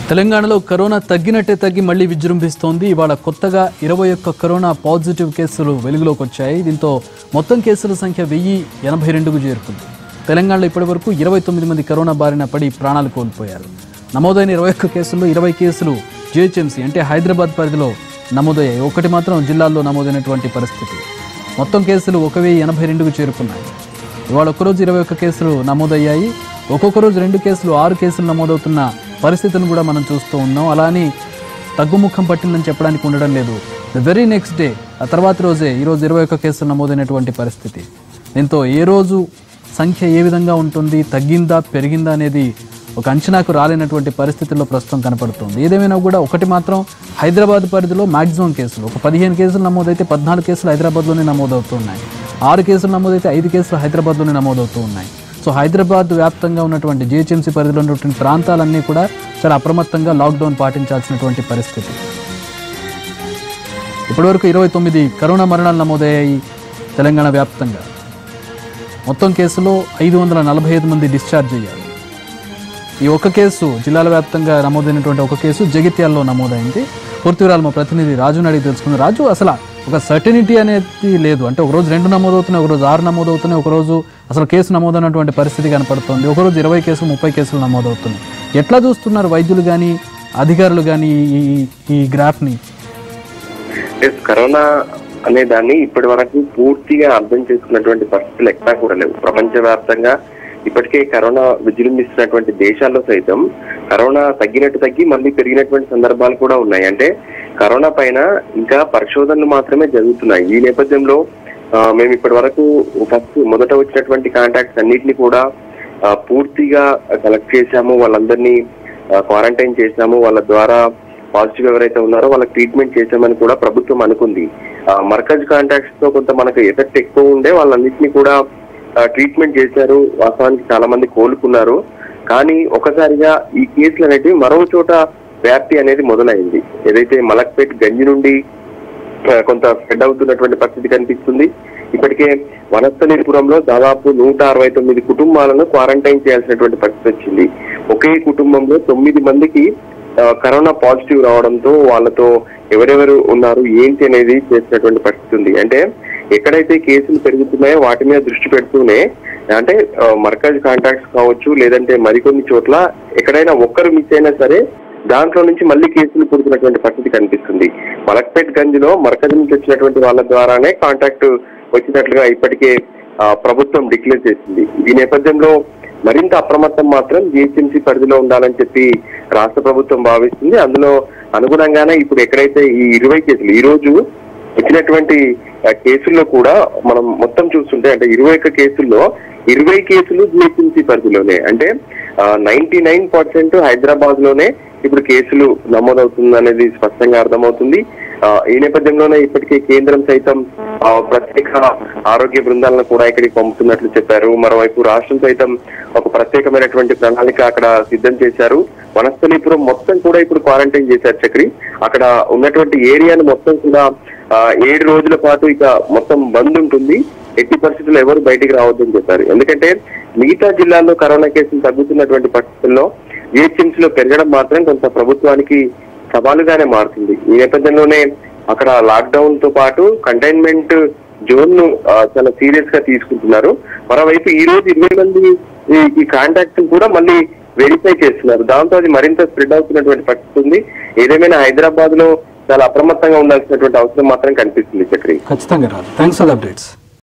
తెలంగాణలో కరోనా తగ్గినట్టే తగ్గి మళ్లీ విజృంభిస్తోంది ఇవాళ కొత్తగా ఇరవై ఒక్క కరోనా పాజిటివ్ కేసులు వెలుగులోకి వచ్చాయి దీంతో మొత్తం కేసుల సంఖ్య వెయ్యి ఎనభై రెండుకు చేరుకుంది తెలంగాణలో ఇప్పటివరకు ఇరవై తొమ్మిది మంది కరోనా బారిన పడి ప్రాణాలు కోల్పోయారు నమోదైన ఇరవై ఒక్క కేసుల్లో ఇరవై కేసులు జిహెచ్ఎంసీ అంటే హైదరాబాద్ పరిధిలో నమోదయ్యాయి ఒకటి మాత్రం జిల్లాల్లో నమోదైనటువంటి పరిస్థితి మొత్తం కేసులు ఒక వెయ్యి ఎనభై రెండుకు చేరుకున్నాయి ఇవాళ ఒక్కరోజు ఇరవై ఒక్క కేసులు నమోదయ్యాయి ఒక్కొక్క రోజు రెండు కేసులు ఆరు కేసులు నమోదవుతున్న పరిస్థితిని కూడా మనం చూస్తూ ఉన్నాం అలా అని తగ్గుముఖం పట్టిందని చెప్పడానికి ఉండడం లేదు ద వెరీ నెక్స్ట్ డే ఆ తర్వాత రోజే ఈరోజు ఇరవై ఒక్క కేసులు నమోదైనటువంటి పరిస్థితి దీంతో ఏ రోజు సంఖ్య ఏ విధంగా ఉంటుంది తగ్గిందా పెరిగిందా అనేది ఒక అంచనాకు రాలేనటువంటి పరిస్థితుల్లో ప్రస్తుతం కనపడుతుంది ఏదేమైనా కూడా ఒకటి మాత్రం హైదరాబాద్ పరిధిలో మాక్సిమం కేసులు ఒక పదిహేను కేసులు నమోదైతే పద్నాలుగు కేసులు హైదరాబాద్లోనే నమోదవుతున్నాయి ఆరు కేసులు నమోదైతే ఐదు కేసులు హైదరాబాద్లోనే నమోదవుతూ ఉన్నాయి సో హైదరాబాద్ వ్యాప్తంగా ఉన్నటువంటి జిహెచ్ఎంసీ పరిధిలో ఉన్నటువంటి ప్రాంతాలన్నీ కూడా చాలా అప్రమత్తంగా లాక్డౌన్ పాటించాల్సినటువంటి పరిస్థితి ఇప్పటివరకు ఇరవై తొమ్మిది కరోనా మరణాలు నమోదయ్యాయి తెలంగాణ వ్యాప్తంగా మొత్తం కేసులో ఐదు వందల నలభై ఐదు మంది డిశ్చార్జ్ అయ్యారు ఈ ఒక కేసు జిల్లాల వ్యాప్తంగా నమోదైనటువంటి ఒక కేసు జగిత్యాల్లో నమోదైంది పూర్తి వివరాలు మా ప్రతినిధి రాజుని అడిగి తెలుసుకుంది రాజు అసలు ఒక సర్టినిటీ అనేది లేదు అంటే ఒక రోజు రెండు నమోదవుతున్నాయి ఒక రోజు ఆరు నమోదవుతున్నాయి ఒక రోజు అసలు కేసు నమోదైనటువంటి పరిస్థితి కనపడుతోంది ఒక రోజు ఇరవై కేసులు ముప్పై కేసులు నమోదవుతున్నాయి ఎట్లా చూస్తున్నారు వైద్యులు కానీ అధికారులు కానీ ఈ ఈ గ్రాఫ్ని ఎస్ కరోనా అనే దాన్ని ఇప్పటి వరకు పూర్తిగా అర్థం చేసుకున్నటువంటి పరిస్థితులు ఎక్కడా కూడా లేవు ప్రపంచవ్యాప్తంగా ఇప్పటికే కరోనా విజృంభిస్తున్నటువంటి దేశాల్లో సైతం కరోనా తగ్గినట్టు తగ్గి మళ్ళీ పెరిగినటువంటి సందర్భాలు కూడా ఉన్నాయి అంటే కరోనా పైన ఇంకా పరిశోధనలు మాత్రమే జరుగుతున్నాయి ఈ నేపథ్యంలో ఆ, మేము ఇప్పటి వరకు ఫస్ట్ మొదట వచ్చినటువంటి కాంటాక్ట్స్ అన్నిటిని కూడా ఆ, పూర్తిగా కలెక్ట్ చేశాము వాళ్ళందరినీ క్వారంటైన్ చేశాము వాళ్ళ ద్వారా పాజిటివ్ ఎవరైతే ఉన్నారో వాళ్ళకి ట్రీట్మెంట్ చేసామని కూడా ప్రభుత్వం అనుకుంది ఆ, మర్కజ్ కాంటాక్ట్స్ తో కొంత మనకు ఎఫెక్ట్ ఎక్కువ ఉండే వాళ్ళన్నింటినీ కూడా ట్రీట్మెంట్ చేశారు వాస్తవానికి చాలా మంది కోలుకున్నారు కానీ ఒకసారిగా ఈ కేసులు అనేటివి మరో చోట వ్యాప్తి అనేది మొదలైంది ఏదైతే మలక్పేట్ గంజి నుండి ఆ, కొంత స్ప్రెడ్ అవుతున్నటువంటి పరిస్థితి కనిపిస్తుంది ఇప్పటికే వనస్థలీపురంలో దాదాపు నూట అరవై తొమ్మిది కుటుంబాలను క్వారంటైన్ చేయాల్సినటువంటి పరిస్థితి వచ్చింది ఒకే కుటుంబంలో తొమ్మిది మందికి ఆ, కరోనా పాజిటివ్ రావడంతో వాళ్ళతో ఎవరెవరు ఉన్నారు ఏంటి అనేది చేసినటువంటి పరిస్థితి ఉంది అంటే ఎక్కడైతే కేసులు పెరుగుతున్నాయో వాటి మీద దృష్టి పెడుతూనే అంటే ఆ, మర్కజ్ కాంటాక్ట్స్ కావచ్చు లేదంటే మరికొన్ని చోట్ల ఎక్కడైనా ఒక్కరు మిస్ అయినా సరే దాంట్లో నుంచి మళ్ళీ కేసులు పుడుతున్నటువంటి పరిస్థితి కనిపిస్తుంది మలక్పేట్ గంజ్ లో మరకజ్ నుంచి వచ్చినటువంటి వాళ్ళ ద్వారానే కాంటాక్ట్ వచ్చినట్లుగా ఇప్పటికే ఆ, ప్రభుత్వం డిక్లేర్ చేసింది ఈ నేపథ్యంలో మరింత అప్రమత్తం మాత్రం జిహెచ్ఎంసీ పరిధిలో ఉండాలని చెప్పి రాష్ట్ర ప్రభుత్వం భావిస్తుంది అందులో అనుగుణంగానే ఇప్పుడు ఎక్కడైతే ఈ ఇరవై కేసులు ఈ రోజు వచ్చినటువంటి ఆ, కేసుల్లో కూడా మనం మొత్తం చూస్తుంటే అంటే ఇరవై ఒక్క కేసుల్లో ఇరవై కేసులు జిహెచ్ఎంసీ పరిధిలోనే అంటే నైన్టీ నైన్ పర్సెంట్ హైదరాబాద్ లోనే ఇప్పుడు కేసులు నమోదవుతుంది అనేది స్పష్టంగా అర్థమవుతుంది ఆ, ఈ నేపథ్యంలోనే ఇప్పటికే కేంద్రం సైతం ఆ, ప్రత్యేక ఆరోగ్య బృందాలను కూడా ఇక్కడికి పంపుతున్నట్లు చెప్పారు మరోవైపు రాష్ట్రం సైతం ఒక ప్రత్యేకమైనటువంటి ప్రణాళిక అక్కడ సిద్ధం చేశారు వనస్థలీపురం మొత్తం కూడా ఇప్పుడు క్వారంటైన్ చేశారు చక్రి అక్కడ ఉన్నటువంటి ఏరియాను మొత్తం కూడా ఆ, ఏడు రోజుల పాటు ఇక మొత్తం బంద్ ఉంటుంది ఎట్టి పరిస్థితుల్లో ఎవరు బయటికి రావద్దని చెప్పారు ఎందుకంటే మిగతా జిల్లాల్లో కరోనా కేసులు తగ్గుతున్నటువంటి పరిస్థితుల్లో జిహెచ్ఎంసీ లో పెరగడం మాత్రం కొంత ప్రభుత్వానికి సవాలుగానే మారుతుంది ఈ నేపథ్యంలోనే అక్కడ లాక్డౌన్ తో పాటు కంటైన్మెంట్ జోన్ ను ఆ, చాలా సీరియస్ గా తీసుకుంటున్నారు మరోవైపు ఈ రోజు ఇరవై మంది ఈ- ఈ కాంటాక్ట్ కూడా మళ్ళీ వెరిఫై చేస్తున్నారు దాంతో అది మరింత స్ప్రెడ్ అవుతున్నటువంటి పరిస్థితి ఉంది ఏదేమైనా హైదరాబాద్ లో చాలా అప్రమత్తంగా ఉండాల్సినటువంటి అవసరం మాత్రం కనిపిస్తుంది చక్రి ఖచ్చితంగా రాదు థ్యాంక్స్ ఫర్ ద అప్డేట్స్